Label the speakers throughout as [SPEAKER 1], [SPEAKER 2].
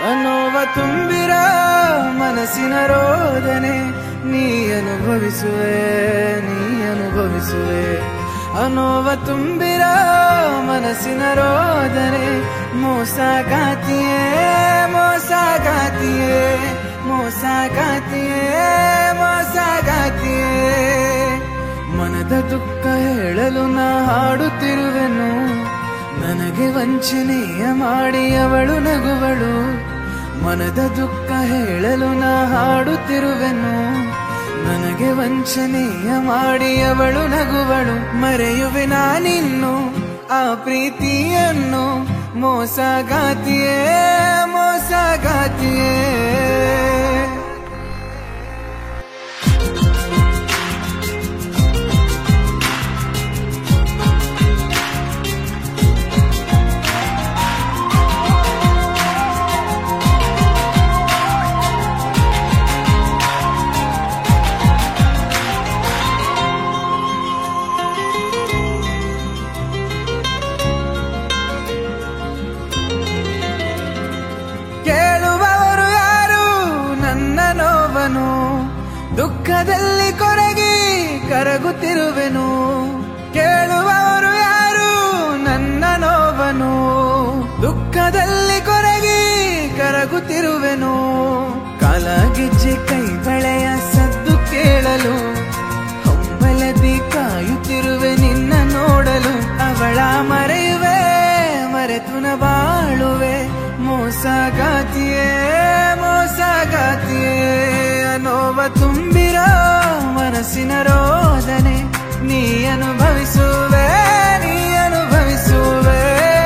[SPEAKER 1] ಅನೋವ ತುಂಬಿರ ಮನಸ್ಸಿನ ರೋದನೆ ನೀ ಅನುಭವಿಸುವೆ ನೀ ಅನುಭವಿಸುವೆ ಅನೋವ ತುಂಬಿರ ಮನಸ್ಸಿನ ರೋದನೆ ಮೋಸ ಗಾತಿಯೇ ಮೋಸ ಗಾತಿಯೇ ಮೋಸ ಗಾತಿಯೇ ಮೋಸ ಗಾತಿಯೇ ಮನದ ದುಃಖ ಹೇಳಲು ನಾ ಹಾಡುತ್ತಿರುವೆನು ನನಗೆ ವಂಚನೆಯ ಮಾಡಿ ಅವಳು ನಗುವಳು ಮನದ ದುಃಖ ಹೇಳಲು ನಾ ಹಾಡುತ್ತಿರುವೆನು ನನಗೆ ವಂಚನೆಯ ಮಾಡಿ ಅವಳು ನಗುವಳು ಮರೆಯುವೆ ನಾನಿನ್ನು ಆ ಪ್ರೀತಿಯನ್ನು ಮೋಸಗಾತಿಯೇ ಮೋಸಗಾತಿಯೇ ಕೇಳುವವರು ಯಾರು ನನ್ನ ನೋವನು ದುಃಖದಲ್ಲಿ ಕೊರಗಿ ಕರಗುತ್ತಿರುವೆನು ಕೇಳುವವರು ಯಾರು ನನ್ನ ನೋವನು ದುಃಖದಲ್ಲಿ ಕೊರಗಿ ಕರಗುತ್ತಿರುವೆನು ಕಾಲಗೆಜ್ಜೆ ಕೈ ಬಳೆಯ ಸದ್ದು ಕೇಳಲು ಹಂಬಲದಿ ಕಾಯುತ್ತಿರುವೆ ನಿನ್ನ ನೋಡಲು ಅವಳ ಮರೆಯುವೆ ಮರೆತು ನ ಬಾಳುವೆ ಮೋಸಗಾತಿಯೇ ಮೋಸಗಾತಿಯೇ ಅನೋವ ತುಂಬಿರೋ ಮನಸ್ಸಿನ ರೋದನೆ ನೀ ಅನುಭವಿಸುವೆ ನೀ ಅನುಭವಿಸುವೆ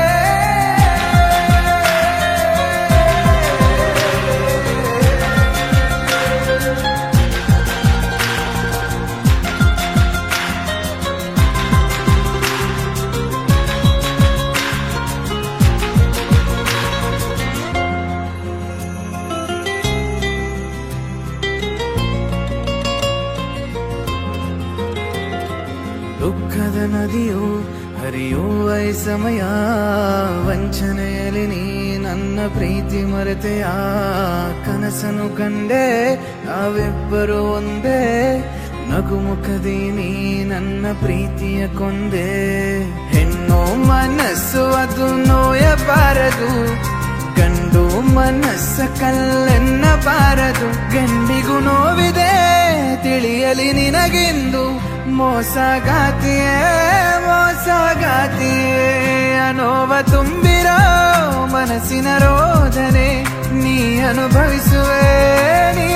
[SPEAKER 1] ದುಃಖದ ನದಿಯು ಹರಿಯುವ ಈ ಸಮಯ ವಂಚನೆಯಲ್ಲಿ ನೀ ನನ್ನ ಪ್ರೀತಿ ಮರೆತೆಯ ಕನಸನು ಕಂಡೆ ನಾವಿಬ್ಬರು ಒಂದೇ ನಗುಮುಖದಿ ನೀ ನನ್ನ ಪ್ರೀತಿಯ ಕೊಂದೆ ಹೆಣ್ಣು ಮನಸ್ಸು ಅದು ನೋಯಬಾರದು ಗಂಡು ಮನಸ್ಸ ಕಲ್ಲೆನ್ನಬಾರದು ಗಂಡಿಗೂ ನೋವಿದೆ ತಿಳಿಯಲಿ ನಿನಗೆಂದು ಮೋಸಗಾತಿಯೇ ಮೋಸಗಾತಿಯೇ ಅನೋವ ತುಂಬಿರೋ ಮನಸ್ಸಿನ ರೋದನೆ ನೀ ಅನುಭವಿಸುವೆ ನೀ